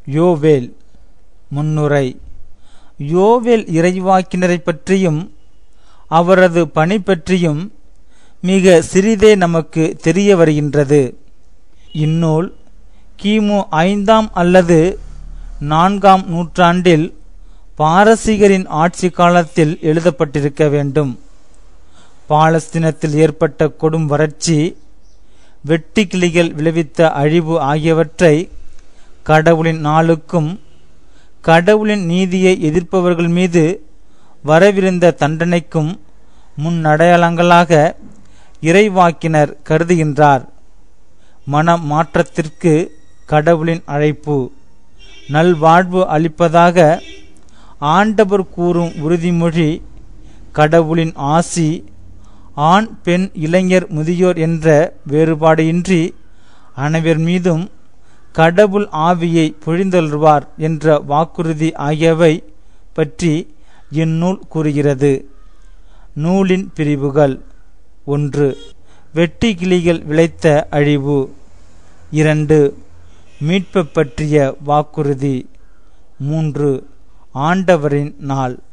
யோவேல் முன்னுரை யோவேல் இறைவாக்கினரை பற்றியும் அவரது பணி பற்றியும் மிக சிறிதே நமக்கு தெரிய வருகின்றது இந்நூல் கிமு ஐந்தாம் அல்லது நான்காம் நூற்றாண்டில் பாரசீகரின் ஆட்சி காலத்தில் எழுதப்பட்டிருக்க வேண்டும் பாலஸ்தீனத்தில் ஏற்பட்ட கொடும் வறட்சி வெட்டி கிளிகள் விளைவித்த அழிவு ஆகியவற்றை கடவுளின் நாளுக்கும் கடவுளின் நீதியை எதிர்ப்பவர்கள் மீது வரவிருந்த தண்டனைக்கும் முன்னடையாளங்களாக இறைவாக்கினர் கருதுகின்றார் மன மாற்றத்திற்கு கடவுளின் அழைப்பு நல்வாழ்வு அளிப்பதாக ஆண்டவர் கூறும் உறுதிமொழி கடவுளின் ஆசி ஆண் பெண் இளைஞர் முதியோர் என்ற வேறுபாடு இன்றி அனைவர் மீதும் கடவுள் ஆவியை பொழிந்தொள்வார் என்ற வாக்குறுதி ஆகியவை பற்றி இந்நூல் கூறுகிறது நூலின் பிரிவுகள் ஒன்று வெட்டி கிளிகள் விளைத்த அழிவு இரண்டு மீட்பு பற்றிய வாக்குறுதி மூன்று ஆண்டவரின் நாள்